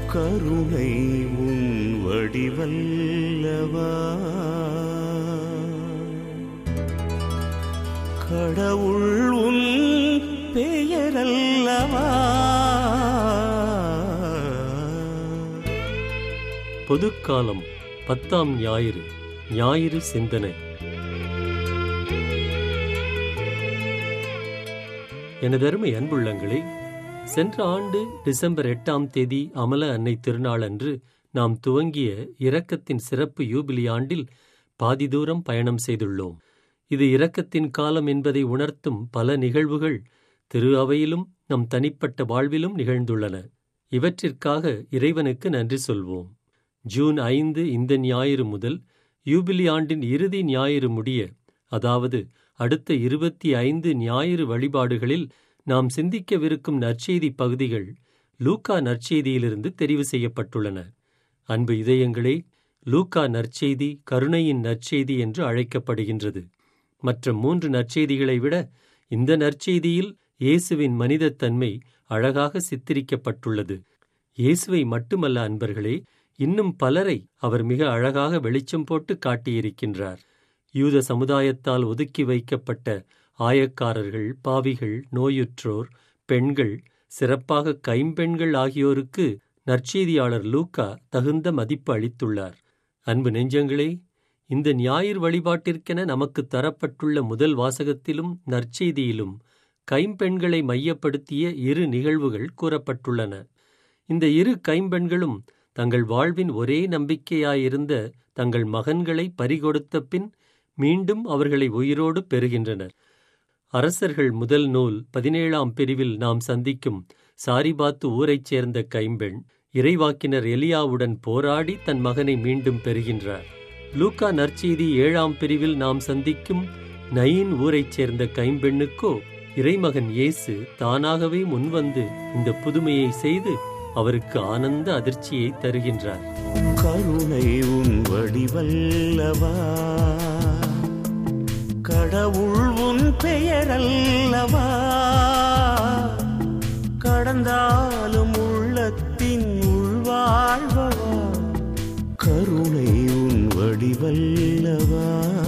கருணை உன் வடிவல்லவா கடவுள் உன் பெயரல்லவா பொதுக்காலம் பத்தாம் ஞாயிறு ஞாயிறு சிந்தனை எனதருமை அன்புள்ளங்களே சென்ற ஆண்டு டிசம்பர் எட்டாம் தேதி அமல அன்னை திருநாள் அன்று நாம் துவங்கிய இரக்கத்தின் சிறப்பு யூபிலி ஆண்டில் பாதி தூரம் பயணம் செய்துள்ளோம் இது இரக்கத்தின் காலம் என்பதை உணர்த்தும் பல நிகழ்வுகள் திரு அவையிலும் நம் தனிப்பட்ட வாழ்விலும் நிகழ்ந்துள்ளன இவற்றிற்காக இறைவனுக்கு நன்றி சொல்வோம் ஜூன் ஐந்து இந்த ஞாயிறு முதல் யூபிலி ஆண்டின் இறுதி ஞாயிறு முடிய அதாவது அடுத்த இருபத்தி ஐந்து ஞாயிறு வழிபாடுகளில் நாம் சிந்திக்கவிருக்கும் நற்செய்தி பகுதிகள் லூக்கா நற்செய்தியிலிருந்து தெரிவு செய்யப்பட்டுள்ளன அன்பு இதயங்களே லூக்கா நற்செய்தி கருணையின் நற்செய்தி என்று அழைக்கப்படுகின்றது மற்ற மூன்று நற்செய்திகளை விட இந்த நற்செய்தியில் இயேசுவின் மனிதத்தன்மை அழகாக சித்தரிக்கப்பட்டுள்ளது இயேசுவை மட்டுமல்ல அன்பர்களே இன்னும் பலரை அவர் மிக அழகாக வெளிச்சம் போட்டு காட்டியிருக்கின்றார் யூத சமுதாயத்தால் ஒதுக்கி வைக்கப்பட்ட ஆயக்காரர்கள் பாவிகள் நோயுற்றோர் பெண்கள் சிறப்பாக கைம்பெண்கள் ஆகியோருக்கு நற்செய்தியாளர் லூக்கா தகுந்த மதிப்பு அளித்துள்ளார் அன்பு நெஞ்சங்களே இந்த ஞாயிறு வழிபாட்டிற்கென நமக்கு தரப்பட்டுள்ள முதல் வாசகத்திலும் நற்செய்தியிலும் கைம்பெண்களை மையப்படுத்திய இரு நிகழ்வுகள் கூறப்பட்டுள்ளன இந்த இரு கைம்பெண்களும் தங்கள் வாழ்வின் ஒரே நம்பிக்கையாயிருந்த தங்கள் மகன்களை பறிகொடுத்த பின் மீண்டும் அவர்களை உயிரோடு பெறுகின்றனர் அரசர்கள் முதல் நூல் பதினேழாம் பிரிவில் நாம் சந்திக்கும் சாரிபாத்து ஊரைச் சேர்ந்த கைம்பெண் இறைவாக்கினர் எலியாவுடன் போராடி தன் மகனை மீண்டும் பெறுகின்றார் லூக்கா நற்செய்தி ஏழாம் பிரிவில் நாம் சந்திக்கும் நயின் ஊரைச் சேர்ந்த கைம்பெண்ணுக்கோ இறைமகன் இயேசு தானாகவே முன்வந்து இந்த புதுமையை செய்து அவருக்கு ஆனந்த அதிர்ச்சியை தருகின்றார் கருணை உன் வடிவல்லவா கடவுள் உன் பெயரல்லவா கடந்தாலும் உள்ளத்தின் உள்வாழ்வவா கருணை உன் வடிவல்லவா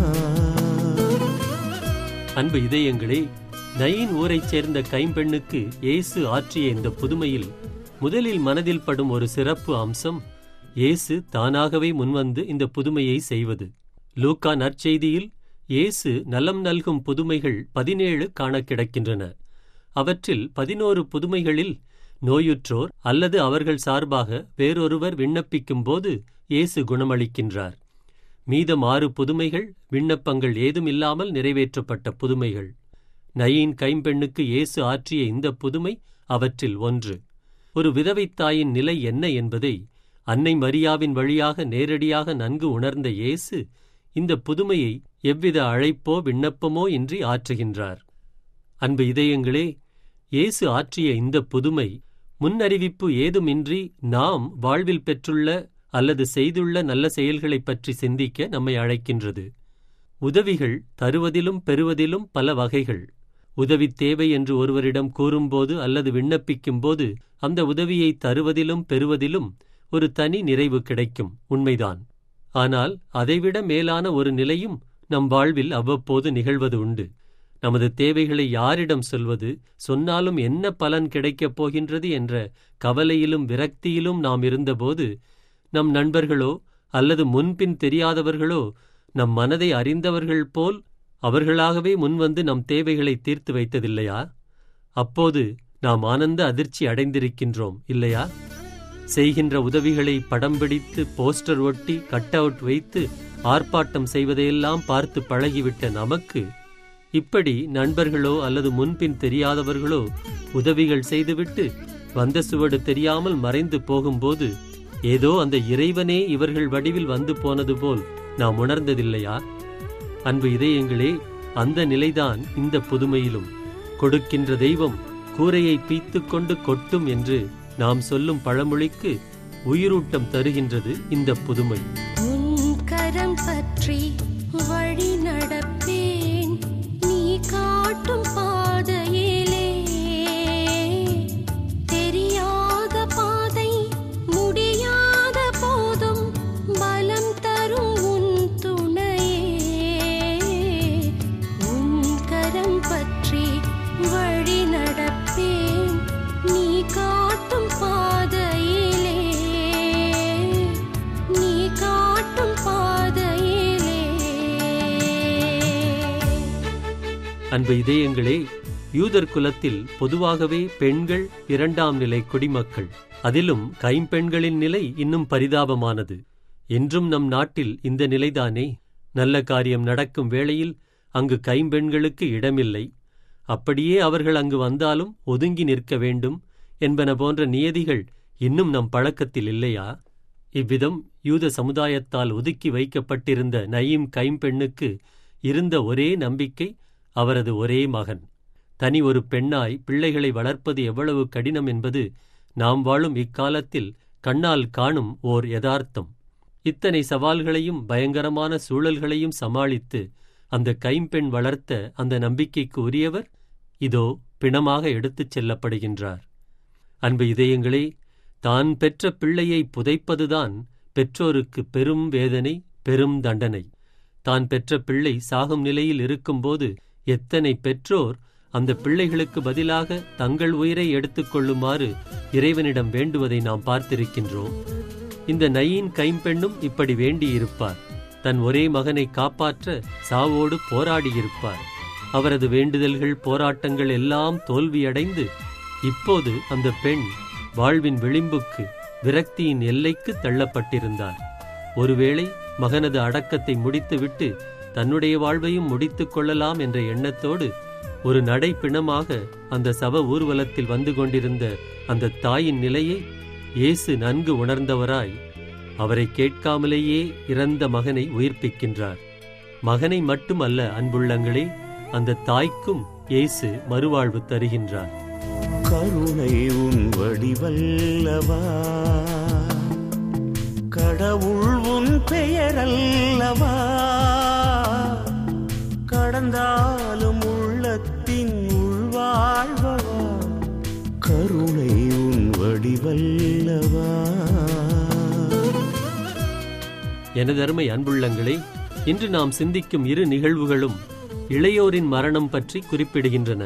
அன்பு இதயங்களே நயின் ஊரைச் சேர்ந்த கைம்பெண்ணுக்கு இயேசு ஆற்றிய இந்த புதுமையில் முதலில் மனதில் படும் ஒரு சிறப்பு அம்சம் இயேசு தானாகவே முன்வந்து இந்த புதுமையை செய்வது லூக்கா நற்செய்தியில் இயேசு நலம் நல்கும் புதுமைகள் பதினேழு காண கிடக்கின்றன அவற்றில் பதினோரு புதுமைகளில் நோயுற்றோர் அல்லது அவர்கள் சார்பாக வேறொருவர் விண்ணப்பிக்கும்போது இயேசு குணமளிக்கின்றார் மீதம் ஆறு புதுமைகள் விண்ணப்பங்கள் ஏதும் இல்லாமல் நிறைவேற்றப்பட்ட புதுமைகள் நயின் கைம்பெண்ணுக்கு இயேசு ஆற்றிய இந்த புதுமை அவற்றில் ஒன்று ஒரு விதவைத் தாயின் நிலை என்ன என்பதை அன்னை மரியாவின் வழியாக நேரடியாக நன்கு உணர்ந்த இயேசு இந்த புதுமையை எவ்வித அழைப்போ விண்ணப்பமோ இன்றி ஆற்றுகின்றார் அன்பு இதயங்களே இயேசு ஆற்றிய இந்த புதுமை முன்னறிவிப்பு ஏதுமின்றி நாம் வாழ்வில் பெற்றுள்ள அல்லது செய்துள்ள நல்ல செயல்களைப் பற்றி சிந்திக்க நம்மை அழைக்கின்றது உதவிகள் தருவதிலும் பெறுவதிலும் பல வகைகள் உதவி தேவை என்று ஒருவரிடம் கூறும்போது அல்லது விண்ணப்பிக்கும்போது அந்த உதவியை தருவதிலும் பெறுவதிலும் ஒரு தனி நிறைவு கிடைக்கும் உண்மைதான் ஆனால் அதைவிட மேலான ஒரு நிலையும் நம் வாழ்வில் அவ்வப்போது நிகழ்வது உண்டு நமது தேவைகளை யாரிடம் சொல்வது சொன்னாலும் என்ன பலன் கிடைக்கப் போகின்றது என்ற கவலையிலும் விரக்தியிலும் நாம் இருந்தபோது நம் நண்பர்களோ அல்லது முன்பின் தெரியாதவர்களோ நம் மனதை அறிந்தவர்கள் போல் அவர்களாகவே முன்வந்து நம் தேவைகளை தீர்த்து வைத்ததில்லையா அப்போது நாம் ஆனந்த அதிர்ச்சி அடைந்திருக்கின்றோம் இல்லையா செய்கின்ற உதவிகளை படம் பிடித்து போஸ்டர் ஒட்டி கட் அவுட் வைத்து ஆர்ப்பாட்டம் செய்வதையெல்லாம் பார்த்து பழகிவிட்ட நமக்கு இப்படி நண்பர்களோ அல்லது முன்பின் தெரியாதவர்களோ உதவிகள் செய்துவிட்டு வந்த சுவடு தெரியாமல் மறைந்து போகும்போது ஏதோ அந்த இறைவனே இவர்கள் வடிவில் வந்து போனது போல் நாம் உணர்ந்ததில்லையா அன்பு இதயங்களே அந்த நிலைதான் இந்த புதுமையிலும் கொடுக்கின்ற தெய்வம் கூரையை பீத்துக் கொண்டு கொட்டும் என்று நாம் சொல்லும் பழமொழிக்கு உயிரூட்டம் தருகின்றது இந்த புதுமை உன் கரம் பற்றி வழி நடப்பேன் நீ காட்டும் பாதையிலே தெரியாத பாதை முடிவில் அன்பு இதயங்களே யூதர் குலத்தில் பொதுவாகவே பெண்கள் இரண்டாம் நிலை குடிமக்கள் அதிலும் கைம்பெண்களின் நிலை இன்னும் பரிதாபமானது இன்றும் நம் நாட்டில் இந்த நிலைதானே நல்ல காரியம் நடக்கும் வேளையில் அங்கு கைம்பெண்களுக்கு இடமில்லை அப்படியே அவர்கள் அங்கு வந்தாலும் ஒதுங்கி நிற்க வேண்டும் என்பன போன்ற நியதிகள் இன்னும் நம் பழக்கத்தில் இல்லையா இவ்விதம் யூத சமுதாயத்தால் ஒதுக்கி வைக்கப்பட்டிருந்த நயீம் கைம்பெண்ணுக்கு இருந்த ஒரே நம்பிக்கை அவரது ஒரே மகன் தனி ஒரு பெண்ணாய் பிள்ளைகளை வளர்ப்பது எவ்வளவு கடினம் என்பது நாம் வாழும் இக்காலத்தில் கண்ணால் காணும் ஓர் யதார்த்தம் இத்தனை சவால்களையும் பயங்கரமான சூழல்களையும் சமாளித்து அந்த கைம்பெண் வளர்த்த அந்த நம்பிக்கைக்கு உரியவர் இதோ பிணமாக எடுத்துச் செல்லப்படுகின்றார் அன்பு இதயங்களே தான் பெற்ற பிள்ளையை புதைப்பதுதான் பெற்றோருக்கு பெரும் வேதனை பெரும் தண்டனை தான் பெற்ற பிள்ளை சாகும் நிலையில் இருக்கும்போது எத்தனை பெற்றோர் அந்த பிள்ளைகளுக்கு பதிலாக தங்கள் உயிரை எடுத்துக்கொள்ளுமாறு இறைவனிடம் வேண்டுவதை நாம் பார்த்திருக்கின்றோம் இந்த நயீன் கைம்பெண்ணும் இப்படி வேண்டியிருப்பார் தன் ஒரே மகனை காப்பாற்ற சாவோடு போராடியிருப்பார் அவரது வேண்டுதல்கள் போராட்டங்கள் எல்லாம் தோல்வியடைந்து இப்போது அந்த பெண் வாழ்வின் விளிம்புக்கு விரக்தியின் எல்லைக்கு தள்ளப்பட்டிருந்தார் ஒருவேளை மகனது அடக்கத்தை முடித்துவிட்டு தன்னுடைய வாழ்வையும் முடித்துக் கொள்ளலாம் என்ற எண்ணத்தோடு ஒரு நடை பிணமாக அந்த சவ ஊர்வலத்தில் வந்து கொண்டிருந்த அந்த தாயின் நிலையை இயேசு நன்கு உணர்ந்தவராய் அவரை கேட்காமலேயே இறந்த மகனை உயிர்ப்பிக்கின்றார் மகனை மட்டுமல்ல அன்புள்ளங்களே அந்த தாய்க்கும் இயேசு மறுவாழ்வு தருகின்றார் கருணை உன் வடிவல்லவா கடவுள் உன் பெயரல்லவா கடந்தாலும் உள்ளத்தின் உள்வாழ்வவா கருணை உன் வடிவல்லவா எனதருமை அன்புள்ளங்களே இன்று நாம் சிந்திக்கும் இரு நிகழ்வுகளும் இளையோரின் மரணம் பற்றி குறிப்பிடுகின்றன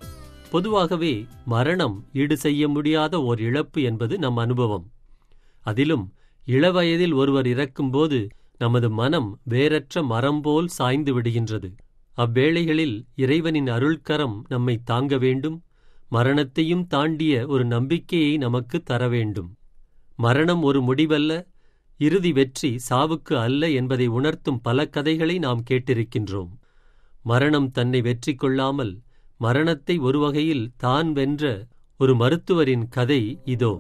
பொதுவாகவே மரணம் ஈடு செய்ய முடியாத ஓர் இழப்பு என்பது நம் அனுபவம் அதிலும் இளவயதில் ஒருவர் இறக்கும்போது நமது மனம் வேறற்ற மரம் போல் சாய்ந்து விடுகின்றது அவ்வேளைகளில் இறைவனின் அருள்கரம் நம்மை தாங்க வேண்டும் மரணத்தையும் தாண்டிய ஒரு நம்பிக்கையை நமக்கு தர வேண்டும் மரணம் ஒரு முடிவல்ல இறுதி வெற்றி சாவுக்கு அல்ல என்பதை உணர்த்தும் பல கதைகளை நாம் கேட்டிருக்கின்றோம் மரணம் தன்னை வெற்றி கொள்ளாமல் மரணத்தை ஒரு வகையில் தான் வென்ற ஒரு மருத்துவரின் கதை இதோ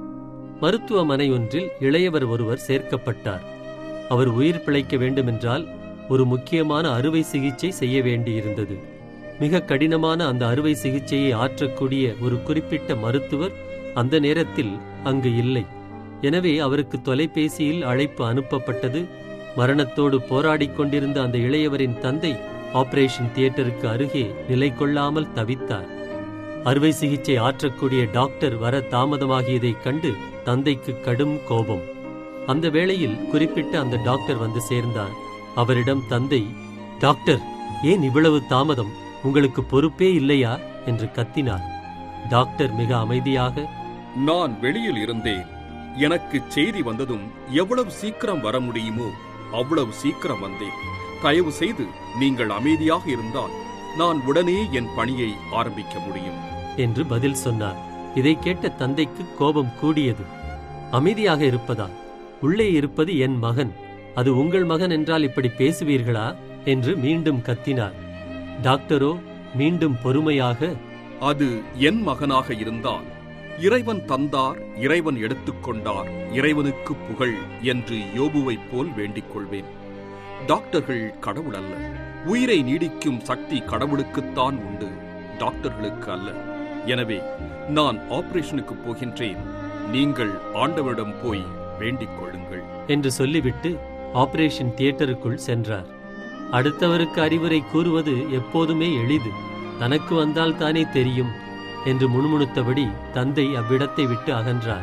மருத்துவமனை ஒன்றில் இளையவர் ஒருவர் சேர்க்கப்பட்டார் அவர் உயிர் பிழைக்க வேண்டுமென்றால் ஒரு முக்கியமான அறுவை சிகிச்சை செய்ய வேண்டியிருந்தது மிக கடினமான அந்த அறுவை சிகிச்சையை ஆற்றக்கூடிய ஒரு குறிப்பிட்ட மருத்துவர் அந்த நேரத்தில் அங்கு இல்லை எனவே அவருக்கு தொலைபேசியில் அழைப்பு அனுப்பப்பட்டது மரணத்தோடு போராடிக் கொண்டிருந்த அந்த இளையவரின் தந்தை ஆபரேஷன் தியேட்டருக்கு அருகே நிலை கொள்ளாமல் தவித்தார் அறுவை சிகிச்சை ஆற்றக்கூடிய டாக்டர் வர தாமதமாகியதைக் கண்டு தந்தைக்கு கடும் கோபம் அந்த வேளையில் குறிப்பிட்ட அந்த டாக்டர் வந்து சேர்ந்தார் அவரிடம் தந்தை டாக்டர் ஏன் இவ்வளவு தாமதம் உங்களுக்கு பொறுப்பே இல்லையா என்று கத்தினார் டாக்டர் மிக அமைதியாக நான் வெளியில் இருந்தேன் எனக்கு செய்தி வந்ததும் எவ்வளவு சீக்கிரம் வர முடியுமோ அவ்வளவு சீக்கிரம் வந்தேன் தயவு செய்து நீங்கள் அமைதியாக இருந்தால் நான் உடனே என் பணியை ஆரம்பிக்க முடியும் என்று பதில் சொன்னார் இதை கேட்ட தந்தைக்கு கோபம் கூடியது அமைதியாக இருப்பதா உள்ளே இருப்பது என் மகன் அது உங்கள் மகன் என்றால் இப்படி பேசுவீர்களா என்று மீண்டும் கத்தினார் டாக்டரோ மீண்டும் பொறுமையாக அது என் மகனாக இருந்தால் இறைவன் தந்தார் இறைவன் எடுத்துக்கொண்டார் இறைவனுக்கு புகழ் என்று யோபுவைப் போல் வேண்டிக் கொள்வேன் டாக்டர்கள் கடவுள் அல்ல உயிரை நீடிக்கும் சக்தி கடவுளுக்குத்தான் உண்டு டாக்டர்களுக்கு அல்ல எனவே நான் ஆபரேஷனுக்கு போகின்றேன் நீங்கள் ஆண்டவரிடம் போய் வேண்டிக் கொள்ளுங்கள் என்று சொல்லிவிட்டு ஆபரேஷன் தியேட்டருக்குள் சென்றார் அடுத்தவருக்கு அறிவுரை கூறுவது எப்போதுமே எளிது தனக்கு வந்தால் தானே தெரியும் என்று முணுமுணுத்தபடி தந்தை அவ்விடத்தை விட்டு அகன்றார்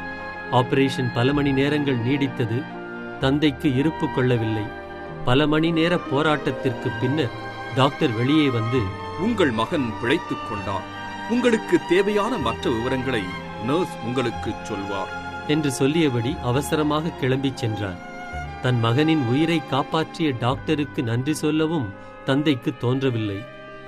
ஆபரேஷன் பல மணி நேரங்கள் நீடித்தது தந்தைக்கு இருப்பு கொள்ளவில்லை பல மணி நேர போராட்டத்திற்கு பின்னர் டாக்டர் வெளியே வந்து உங்கள் மகன் பிழைத்துக் கொண்டார் உங்களுக்கு தேவையான மற்ற விவரங்களை நர்ஸ் உங்களுக்கு சொல்வார் என்று சொல்லியபடி அவசரமாக கிளம்பிச் சென்றார் தன் மகனின் உயிரை காப்பாற்றிய டாக்டருக்கு நன்றி சொல்லவும் தந்தைக்கு தோன்றவில்லை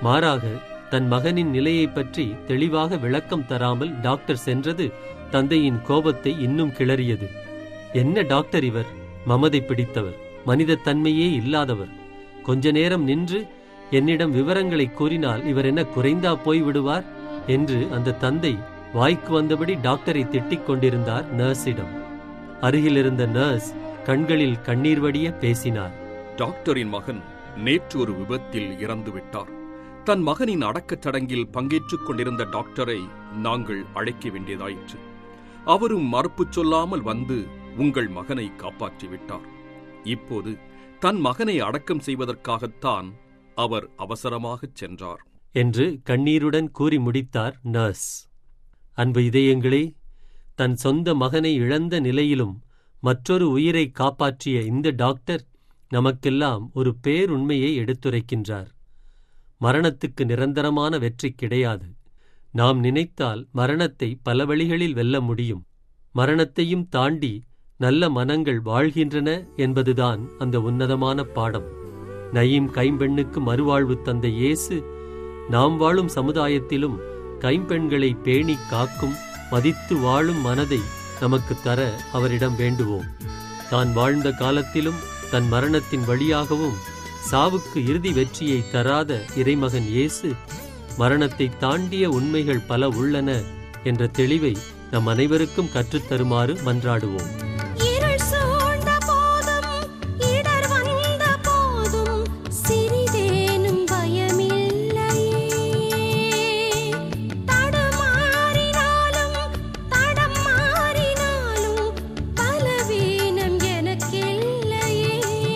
மாறாக தன் மகனின் நிலையைப் பற்றி தெளிவாக விளக்கம் தராமல் டாக்டர் சென்றது தந்தையின் கோபத்தை இன்னும் கிளறியது என்ன டாக்டர் இவர் மமதை பிடித்தவர் மனித தன்மையே இல்லாதவர் கொஞ்ச நேரம் நின்று என்னிடம் விவரங்களை கூறினால் இவர் என்ன குறைந்தா போய் விடுவார் என்று அந்த தந்தை வாய்க்கு வந்தபடி டாக்டரை திட்டிக் கொண்டிருந்தார் நர்ஸிடம் அருகில் இருந்த நர்ஸ் கண்களில் கண்ணீர் வடிய பேசினார் டாக்டரின் மகன் நேற்று ஒரு விபத்தில் இறந்து விட்டார் தன் மகனின் அடக்கச் சடங்கில் பங்கேற்றுக் கொண்டிருந்த டாக்டரை நாங்கள் அழைக்க வேண்டியதாயிற்று அவரும் மறுப்பு சொல்லாமல் வந்து உங்கள் மகனை காப்பாற்றி விட்டார் இப்போது தன் மகனை அடக்கம் செய்வதற்காகத்தான் அவர் அவசரமாகச் சென்றார் என்று கண்ணீருடன் கூறி முடித்தார் நர்ஸ் அன்பு இதயங்களே தன் சொந்த மகனை இழந்த நிலையிலும் மற்றொரு உயிரை காப்பாற்றிய இந்த டாக்டர் நமக்கெல்லாம் ஒரு பேருண்மையை எடுத்துரைக்கின்றார் மரணத்துக்கு நிரந்தரமான வெற்றி கிடையாது நாம் நினைத்தால் மரணத்தை பல வழிகளில் வெல்ல முடியும் மரணத்தையும் தாண்டி நல்ல மனங்கள் வாழ்கின்றன என்பதுதான் அந்த உன்னதமான பாடம் நயீம் கைம்பெண்ணுக்கு மறுவாழ்வு தந்த இயேசு நாம் வாழும் சமுதாயத்திலும் கைம்பெண்களை பேணி காக்கும் மதித்து வாழும் மனதை நமக்கு தர அவரிடம் வேண்டுவோம் தான் வாழ்ந்த காலத்திலும் தன் மரணத்தின் வழியாகவும் சாவுக்கு இறுதி வெற்றியை தராத இறைமகன் இயேசு மரணத்தை தாண்டிய உண்மைகள் பல உள்ளன என்ற தெளிவை நம் அனைவருக்கும் கற்றுத்தருமாறு மன்றாடுவோம் இருள் சூழ்ந்த போதும் இடர் வந்த போதும் சிறிதேனும் பயமில்லையே தடுமாறினாலும் தடம் மாறினாலும் பலவீனம் எனக்கில்லையே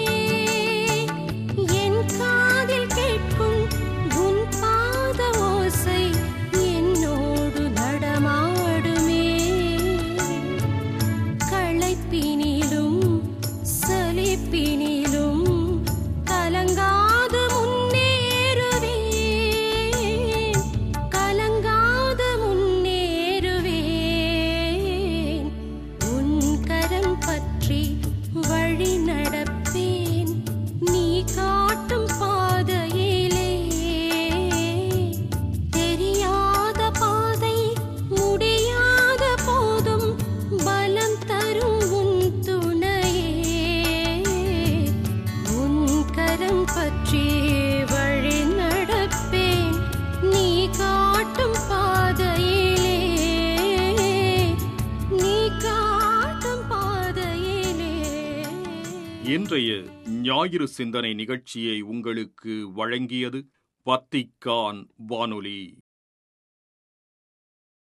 என் காதில் கேட்கும் உன் பாத ஓசை என்னோடு நடமாடுமே களைப்பினிலும் சலிப்பினிலும் கலங்காது முன்னேறுவேன் கலங்காது முன்னேறுவேன் உன் கரம் பற்றி வழி நடப்பேன் நீ காட்டும் பாதையிலே தெரியாத பாதை முடியாத போதும் பலம் தரும் உன் துணையே உன் கரம் பற்றி வழி நடப்பேன் நீ காட்டும் பாதையிலே நீ காட்டும் பாதையிலே இன்றைய ஞாயிறு சிந்தனை நிகழ்ச்சியை உங்களுக்கு வழங்கியது வத்திக்கான் வானொலி